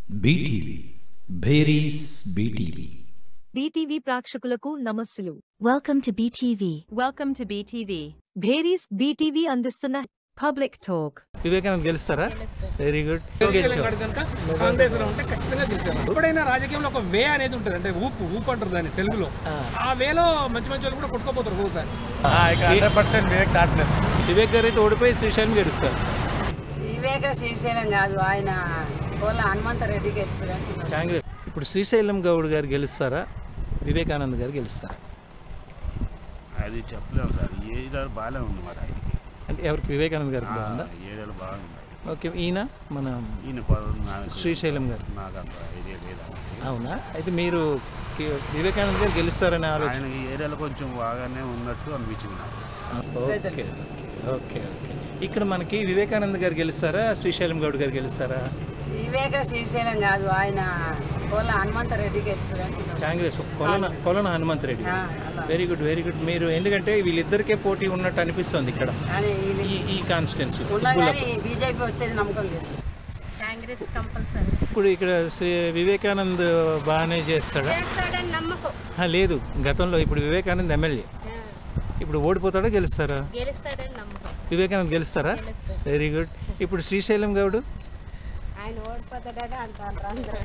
BTV భేరీస్ BTV BTV ప్రేక్షకులకు నమస్సులు Welcome to BTV. Welcome to BTV. భేరీస్ బీటీవీ అందిస్తున్న Public Talk. వివేకానంద్ గెలుస్తారా వెరీ గుడ్ గెలిచాడు కనుక కాంగ్రెస్ లో ఉంటే ఖచ్చితంగా గెలిచారు ఎప్పుడైనా రాజకీయంలో ఒక వే అనేది ఉంటుంది అంటే ఊపు ఊపు అంటారు దాన్ని తెలుగులో ఆ వేలో మంచి మంచి వాళ్ళు కూడా కొట్టుకోపోతారు ఒకసారి హండ్రెడ్ పర్సెంట్ వివేక్ డాట్నెస్ వివేక్ గారు అయితే ఓడిపోయి శ్రీశైలం గెలుస్తారు వివేక శ్రీశైలం కాదు ఆయన కోళ్ళ హనుమంతరెడ్డి గెలుస్తాడు కాంగ్రెస్ ఇప్పుడు శ్రీశైలం గౌడ్ గారు గెలుస్తారా వివేకానంద్ గారు గెలుస్తారా అది చెప్పలేము సార్ ఈ ఏరియాలో బాగానే ఉంది మరి ఆయనకి. అంటే ఎవరికి వివేకానంద్ గారికి ఆ, బాగుందా ఈ ఏరియాలో బాగుంది ఓకే ఈయన మన ఈయన పదవి నాకు శ్రీశైలం గారు నాకు అంత ఐడియా లేదా అవునా అయితే మీరు కి- వివేకానంద్ గారు గెలుస్తారనే ఆలోచన ఆయన ఈ ఏరియాలో కొంచెం బాగానే ఉన్నట్టు అనిపించింది నాకు ఓకే ఓకే ఓకే ఇక్కడ మనకి వివేకానంద్ గారు గెలుస్తారా శ్రీశైలం గౌడ్ గారు గెలుస్తారా వివేక శ్రీశైలం కాదు ఆయన కోళ్ళ హనుమంతరెడ్డి గెలుస్తాడు కాంగ్రెస్ కొలన కొలన హనుమంత్ రెడ్డి ఆ, అలా. వెరీ గుడ్ వెరీ గుడ్ మీరు ఎందుకంటే వీళ్ళిద్దరికే పోటీ ఉన్నట్టు అనిపిస్తుంది ఇక్కడ కానీ ఈ ఈ కాన్స్టిట్యున్సీ ఉన్నా కానీ బీజేపీ వచ్చేది నమ్మకం లేదు కాంగ్రెస్ కంపల్సరీ ఇప్పుడు ఇక్కడ శ్రీ వివేకానంద్ బాగానే చేస్తాడా చేస్తాడని నమ్మకం ఆ, లేదు గతంలో ఇప్పుడు వివేకానంద్ ఎమ్మెల్యే ఇప్పుడు ఓడిపోతాడా గెలుస్తారా గెలుస్తాడని నమ్మకం వివేకానంద్ గెలుస్తారా వెరీ గుడ్ ఇప్పుడు శ్రీశైలం గౌడు ఆయన ఓడిపోతాడని అంటారు అందరూ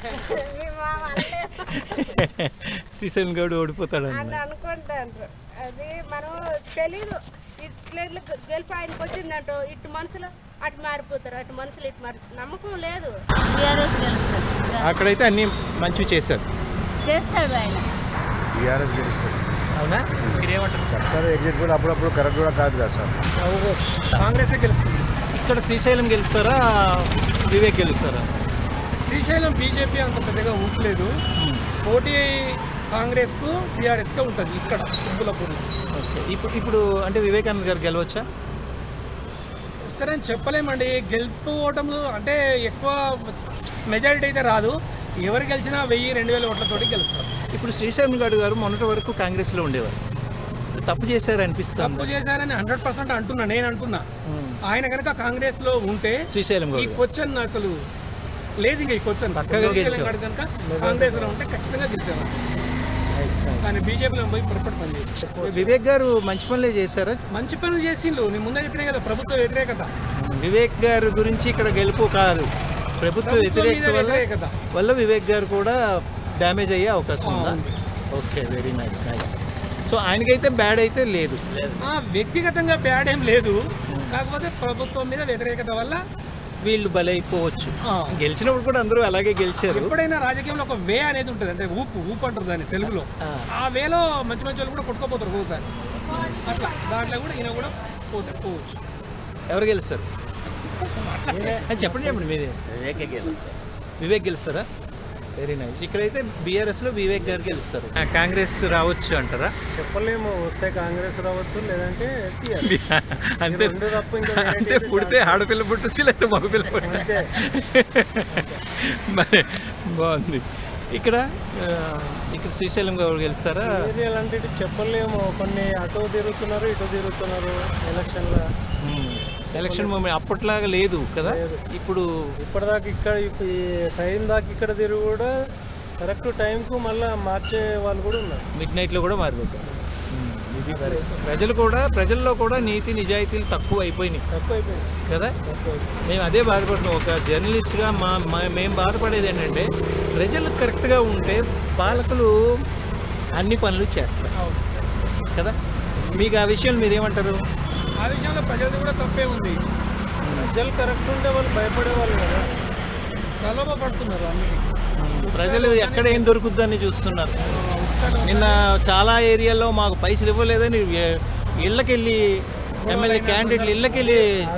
శ్రీశైలం గౌడ్ ఓడిపోతాడా అనుకుంటాండ్రు అది మనం తెలీదు ఇట్లా ఇట్లా గెలుపు ఆయనకు వచ్చిందంటో ఇటు మనుషులు అటు మారిపోతారు అటు మనుషులు ఇటు మారి నమ్మకం లేదు టీఆర్ఎస్ గెలుస్తాడు అక్కడైతే అన్ని మంచివి చేశారు చేస్తాడు ఆయన టీఆర్ఎస్ గెలుస్తుంది అవునా మీరేమంటారు సార్ ఎగ్జిట్ కూడా అప్పుడప్పుడు కరెక్ట్ కూడా కాదు కదా సార్ కాంగ్రెస్ గెలుస్తుంది ఇక్కడ శ్రీశైలం గెలుస్తారా వివేక్ గెలుస్తారా శ్రీశైలం బీజేపీ అంత పెద్దగా ఊపలేదు పోటీ కాంగ్రెస్ కు టిఆర్ఎస్ కే ఉంటుంది ఇక్కడ తుబ్బులపూర్ ఓకే ఇప్పుడు ఇప్పుడు అంటే వివేకానంద్ గారు గెలవచ్చా సరే అని చెప్పలేమండి గెలుపు ఓటములు అంటే ఎక్కువ మెజారిటీ అయితే రాదు ఎవరు గెలిచినా వెయ్యి రెండు వేల ఓట్లతోటి గెలుస్తారు ఇప్పుడు శ్రీశైలం గౌడ్ గారు మొన్నటి వరకు కాంగ్రెస్లో ఉండేవారు తప్పు చేశారు అనిపిస్తుంది తప్పు చేశారని హండ్రెడ్ పర్సెంట్ అంటున్నా నేను అంటున్నా ఆయన కనుక కాంగ్రెస్ లో ఉంటే శ్రీశైలం ఈ గౌడ్ గారు. క్వశ్చన్ అసలు లేదు ఇంకా ఈ క్వశ్చన్ పక్కగా గెలిచారు. కనుక కాంగ్రెస్ లో ఉంటే ఖచ్చితంగా గెలిచారు కానీ బీజేపీలో పోయి పొరపాటు పని చేసి వివేక్ గారు మంచి పనులే చేశారా మంచి పనులు చేసిండు నేను ముందే చెప్పినా కదా ప్రభుత్వ వ్యతిరేకత వివేక్ గారి గురించి ఇక్కడ గెలుపు కాదు ప్రభుత్వ ప్రభుత్వం వ్యతిరేకత మీద వల్ల వ్యతిరేకత. వల్ల వివేక్ గారు కూడా డ్యామేజ్ అయ్యే అవకాశం ఉందా okay very nice nice so ఆయనకైతే బ్యాడ్ అయితే లేదు ఆ, వ్యక్తిగతంగా బ్యాడ్ ఏం లేదు కాకపోతే ప్రభుత్వం మీద వ్యతిరేకత వల్ల వీళ్ళు బలైపోవచ్చు ఆ, గెలిచినప్పుడు కూడా అందరూ అలాగే గెలిచారు ఎప్పుడైనా రాజకీయంలో ఒక వే అనేది ఉంటుంది అంటే ఊపు ఊపు అంటారు దాన్ని తెలుగులో ఆ. ఆ వేలో మంచి మంచి వాళ్ళు కూడా కొట్టుకోపోతారు ఒకసారి అట్లా దాంట్లో కూడా ఈయన కూడా పోతే పోవచ్చు ఎవరు గెలుస్తారు ఆ, చెప్పండి చెప్పండి మీదే వివేక్ గెలుస్తారా వెరీ నైస్ ఇక్కడైతే బీఆర్ఎస్ లో వివేక్ గారు గెలుస్తారు ఆ, కాంగ్రెస్ రావచ్చు అంటారా చెప్పలేము వస్తే కాంగ్రెస్ రావచ్చు లేదంటే అంతే అంటే పుడితే ఆడపిల్ల పుట్టచ్చు లేదా మగపిల్ల పుట్టచ్చు మరి బాగుంది ఇక్కడ ఆ, ఇక్కడ శ్రీశైలం గారు గెలుస్తారా అంటే చెప్పలేము కొన్ని అటు తిరుగుతున్నారు ఇటు తిరుగుతున్నారు ఎలక్షన్లో మ్మ్. ఎలక్షన్ మూమెంట్ అప్పట్లాగా లేదు కదా ఇప్పుడు ఇప్పటిదాకా ఇక్కడ ఈ టైం దాకా ఇక్కడ తిరుగు కూడా కరెక్ట్ టైంకు మళ్ళీ మార్చే వాళ్ళు కూడా ఉన్నారు మిడ్ నైట్లో కూడా మారిపోతారు మ్మ్. ఇది పరిస్థితి. ప్రజలు కూడా ప్రజల్లో కూడా నీతి నిజాయితీలు తక్కువ అయిపోయినాయి తక్కువ అయిపోయింది కదా మేము అదే బాధపడుతున్నాం ఒక జర్నలిస్ట్గా మా మా- మేము బాధపడేది ఏంటంటే ప్రజలు కరెక్ట్గా ఉంటే పాలకులు అన్ని పనులు చేస్తారు కదా మీకు ఆ విషయం మీరు ఏమంటారు ఆ విషయంలో ప్రజలది కూడా తప్పే ఉంది ప్రజలు కరెక్ట్ ఉంటే వాళ్ళు భయపడేవాళ్ళు కదా ప్రలోభ పడుతున్నారు అన్ని ప్రజలు ఎక్కడ ఏం దొరుకుద్దని చూస్తున్నారు నిన్న చాలా ఏరియాల్లో మాకు పైసలు ఇవ్వలేదని ఎ- ఇళ్ళకెళ్ళి ఎమ్మెల్యే క్యాండిడేట్లు ఇళ్ళకెళ్ళి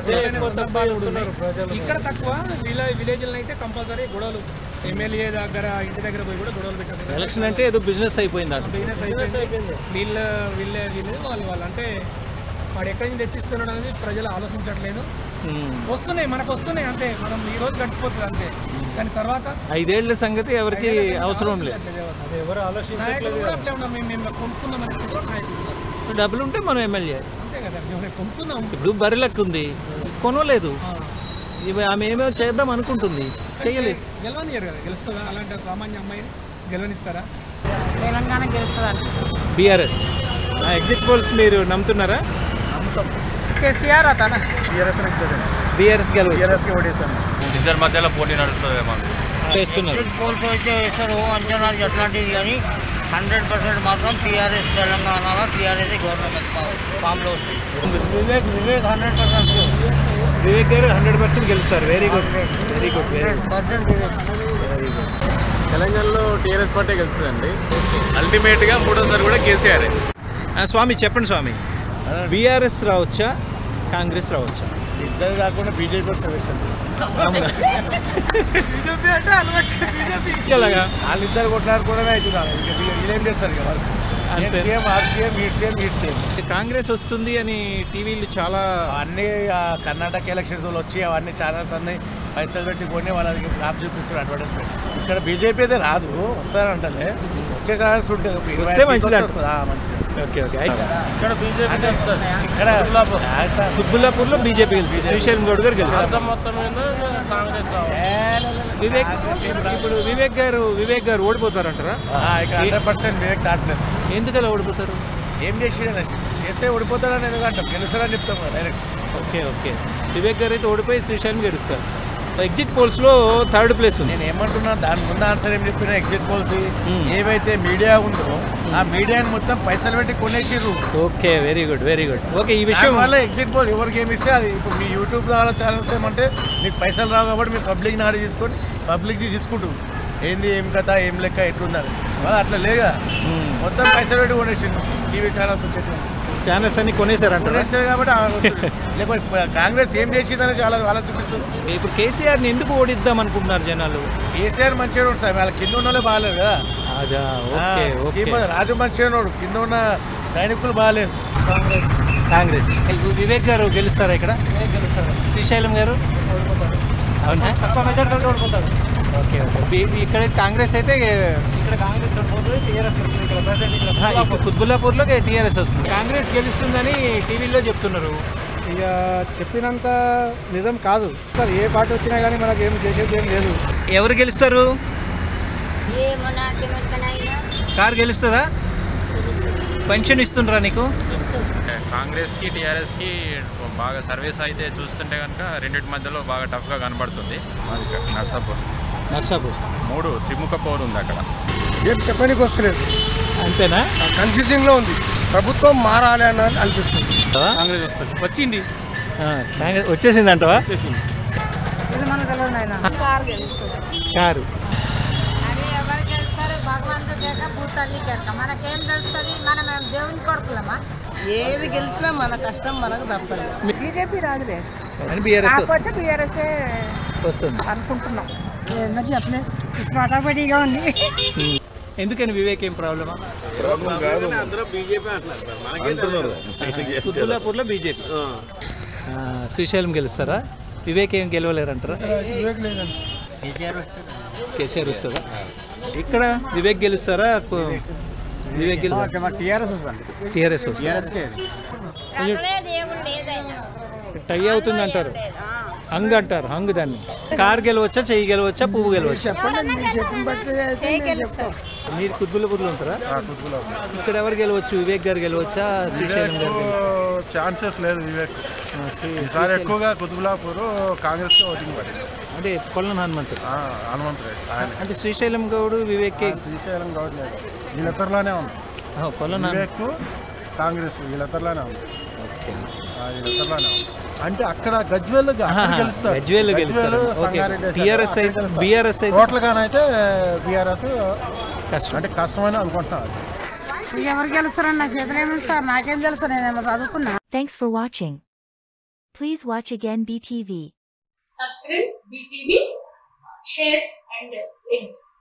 ఇక్కడ తక్కువ విలేజ్ విలేజ్లో అయితే కంపల్సరీ గొడవలు ఎమ్మెల్యే దగ్గర ఇంటి దగ్గర పోయి కూడా గొడవలు పెట్టారు ఎలక్షన్ అంటే ఏదో బిజినెస్ అయిపోయింది అక్కడ బిజినెస్ అయిపోయింది వీళ్ళ వీళ్ళ వీళ్ళు వాళ్ళు వాళ్ళు అంటే వాడు ఎక్కడి నుంచి తెచ్చిస్తున్నాడు అనేది ప్రజలు ఆలోచించట్లేదు మ్మ్. వస్తున్నాయి మనకు వస్తున్నాయి అంతే మనం ఈ రోజు గడిచిపోతుంది అంతే కానీ తర్వాత ఐదేళ్ల సంగతి ఎవరికి అవసరం లేదు అది ఎవరు ఆలోచించట్లేదు కూడా అట్లే ఉన్నాం మేము మేము కొనుక్కున్నాం అనే స్థితిలో నాయకులు ఉన్నారు. డబ్బులు ఉంటే మనం ఎమ్మెల్యే అంతే కదా మేము కొనుక్కున్నాం ఇప్పుడు బరిలెక్క ఉంది కొనలేదు ఇవి ఆమె ఏమేమో చేద్దాం అనుకుంటుంది చేయలేదు గెలవనియరు కదా గెలుస్తుందా అలాంటి సామాన్య అమ్మాయిని గెలవనిస్తారా తెలంగాణ గెలుస్తుంది అనిపిస్తుంది బీఆర్ఎస్ ఎగ్జిట్ పోల్స్ మీరు నమ్ముతున్నారా కేసీఆర్ అతన బీఆర్ఎస్ గెలవచ్చు ఇద్దరి మధ్యలో పోటీ నడుస్తుంది మాకు చేస్తున్నారు కోల్పోతే అయితే ఇస్తారు అంచనాలు ఎట్లాంటివి కానీ హండ్రెడ్ పర్సెంట్ మాత్రం టీఆర్ఎస్ తెలంగాణలో టీఆర్ఎస్ గవర్నమెంట్ ఫామ్లో వస్తుంది Vivek Vivek hundred percent Vivek garu hundred percent గెలుస్తారు very good very good very good percent Vivek తెలంగాణలో టీఆర్ఎస్ పార్టీ గెలుస్తుందండి అల్టిమేట్గా మూడోసారి కూడా కేసీఆర్ స్వామి చెప్పండి స్వామి బీఆర్ఎస్ రావచ్చా కాంగ్రెస్ రావచ్చా ఇద్దరు కాకుండా బీజేపీ వస్తుంది అవునా? ఎలాగా వాళ్ళిద్దరు కొట్లాడుకోవడమే అవుతున్నారు ఇంకా వీళ్ళేం చేస్తారు ఇక వాళ్ళు అంతే. సీఎం ఆర్ సీఎం ఈట్ సీఎం ఈట్ సీఎం కాంగ్రెస్ వస్తుంది అని టీవీలు చాలా అవన్నీ ఆ కర్ణాటక ఎలక్షన్స్ వాళ్ళు వచ్చి అవన్నీ ఛానల్స్ అన్ని పైసలు పెట్టి కొని వాళ్ళకి ప్రాప్ చూపిస్తారు అడ్వర్టైజ్మెంట్ ఇక్కడ బీజేపీ అయితే రాదు వస్తారంటలే వచ్చే ఛానల్స్ ఉంటుంది ఒక ఇరవై వస్తే సీట్లు మంచిది వస్తుంది. ఆ, మంచిది ఓకే ఓకే ఇక్కడ బీజేపీ ఇక్కడ రాజస్థాన్ కుత్బుల్లాపూర్లో బీజేపీ గెలిచి శ్రీశైలం గౌడ్ గారు గెలిచారు మొత్తం మీద కాంగ్రెస్ వివేక్ ఇప్పుడు వివేక్ గారు వివేక్ గారు ఓడిపోతారంటారా ఆ, ఇక్కడ హండ్రెడ్ పర్సెంట్ వివేక్ డాట్నెస్ ఎందుకలా ఓడిపోతారు ఏం చేసిండే చేస్తే ఓడిపోతాడని ఎందుకు అంటాం గెలుస్తాడని చెప్తాం కదా direct okay okay Vivek garu అయితే ఓడిపోయి శ్రీశైలం గెలుస్తారు ఎగ్జిట్ పోల్స్లో థర్డ్ ప్లేస్ ఉంది నేను ఏమంటున్నా దాని ముందు ఆన్సర్ ఏం చెప్పిన ఎగ్జిట్ పోల్స్ ఏవైతే మీడియా ఉందో ఆ మీడియాని మొత్తం పైసలు పెట్టి కొనేసిర్రు okay very good very good okay ఈ విషయం వల్ల ఎగ్జిట్ పోల్ ఎవరికి ఏమి ఇస్తే అది ఇప్పుడు మీ యూట్యూబ్ ద్వారా ఛానల్స్ ఏమంటే మీకు పైసలు రావు కాబట్టి మీ పబ్లిక్ నాడు తీసుకొని పబ్లిక్ది తీసుకుంటారు ఏంది ఏం కథ ఏం లెక్క ఎట్లుందని వాళ్ళు అట్లా లేగా మొత్తం పైసలు పెట్టి కొనేసిండు టీవీ ఛానల్స్ వచ్చేటి ఛానల్స్ అన్ని కొనేసారంటారా కొనేస్తారు కాబట్టి ఆ వస్తుంది. లేకపోతే కాంగ్రెస్ ఏం చేసిందని చాలా వాళ్ళ చూపిస్తుంది ఇప్పుడు కేసీఆర్ని ఎందుకు ఓడిద్దాం అనుకుంటున్నారు జనాలు కేసీఆర్ మంచిగా ఉన్నాడు సార్ వాళ్ళ కింద ఉన్న వాళ్ళే బాగాలేరు కదా అదా ఆ, ఓకే ఓకే స్కీమ్ అది రాజు మంచిగా ఉన్నాడు కింద ఉన్న సైనికులు బాగాలేరు కాంగ్రెస్ కాంగ్రెస్ ఇప్పుడు వివేక్ గారు గెలుస్తారా ఇక్కడ గెలుస్తారు శ్రీశైలం గారు అవునా ఓకే ఓకే బి- ఇక్కడ కాంగ్రెస్ అయితే ఇక్కడ కాంగ్రెస్ పోతుంది టీఆర్ఎస్ వస్తుంది ఇక్కడ ప్రెసెంట్ ఇక్కడ ఆ, ఇప్పుడు కుత్బుల్లాపూర్లో టీఆర్ఎస్ వస్తుంది కాంగ్రెస్ గెలుస్తుందని టీవీలో చెప్తున్నారు ఇక చెప్పినంత నిజం కాదు సార్ ఏ పార్టీ వచ్చినా కానీ మనకు ఏం చేసేది ఏం లేదు ఎవరు గెలుస్తారు ఏమో నాకేమనుకనైనా కారు గెలుస్తుందా పెన్షన్ ఇస్తుండ్రా నీకు కాంగ్రెస్కి టీఆర్ఎస్కి బాగా సర్వీస్ అయితే చూస్తుంటే కనుక రెండింటి మధ్యలో బాగా టఫ్గా కనబడుతుంది మాది ఇక్కడ నర్సాపూర్ నర్సాపూర్ మూడు త్రిముఖ పోరు ఉంది అక్కడ ఏం చెప్పడానికి వస్తలేదు అంతేనా కన్ఫ్యూజింగ్ లో ఉంది ప్రభుత్వం మారాలి అని అనిపిస్తుంది కాంగ్రెస్ వస్తుంది వచ్చింది ఆ, కాంగ్రెస్ వచ్చేసింది అంటవా ఇది మన తెలియదు నాయన కారు గెలుస్తుంది కారు అది ఎవరు గెలుస్తారు భగవంతుడు కేక భూతల్లి కేక మనకేం తెలుస్తుంది మనం ఏం దేవుని కొడుకులమా ఏది గెలిచినా మన కష్టం మనకు తప్పదు బీజేపీ రాదులే అని బీఆర్ఎస్ కాకపోతే బీఆర్ఎస్ఏ వస్తుంది అనుకుంటున్నాం ఏమో చెప్పలేదు ఇప్పుడు అటాపడిగా ఉంది ఎందుకని వివేక్ ఏం ప్రాబ్లమా కుత్బుల్లాపూర్లో బీజేపీ శ్రీశైలం గెలుస్తారా వివేక్ ఏం గెలవలేరంటారా కేసీఆర్ వస్తుందా ఇక్కడ వివేక్ గెలుస్తారా కు- వివేక్ గెలుస్తారా టీఆర్ఎస్ వస్తుంది టీఆర్ఎస్ వస్తుంది టై అవుతుంది అంటారు హంగ్ అంటారు హంగ్ దాన్ని కార్ గెలవచ్చా చెయ్యి గెలవచ్చా పువ్వు గెలవచ్చా మీరు కుత్బుల్లాపూర్లో ఉంటారా ఇక్కడ ఎవరు గెలవచ్చు వివేక్ గారు గెలవచ్చా శ్రీశైలం గారు గెలవచ్చా? ఛాన్సెస్ లేదు వివేక్ ఆ, శ్రీ- ఈసారి శ్రీశైలం- ఎక్కువగా కుతుబులాపూర్ కాంగ్రెస్ ఓటింగ్ పడింది అంటే కొల్లం హనుమంతు ఆ, హనుమంత్ రెడ్డి ఆయన అంటే శ్రీశైలం గౌడు వివేక్ శ్రీశైలం గౌడ్ లేదు వీళ్ళిద్దరిలోనే ఉంది కొల్లం హను- వివేక్ కాంగ్రెస్ వీళ్ళిద్దరిలోనే ఉంది ఆ, వీళ్ళిద్దరిలోనే ఉంది అంటే అక్కడ గజ్వేల్ ఆహా, గజ్వేల్ గెలుస్తారు ఓకే టీఆర్ఎస్ అయితే బీఆర్ఎస్ అయితే టోటల్ గానైతే బీఆర్ఎస్ కష్టం అంటే కష్టమని అనుకుంటున్నాను ఎవరు గెలుస్తారని నా చేతులు ఏమి సార్ నాకేం తెలుసు నేనేమో చదువుకున్నా Thanks for watching. Please watch again BTV. subscribe BTV, share and link.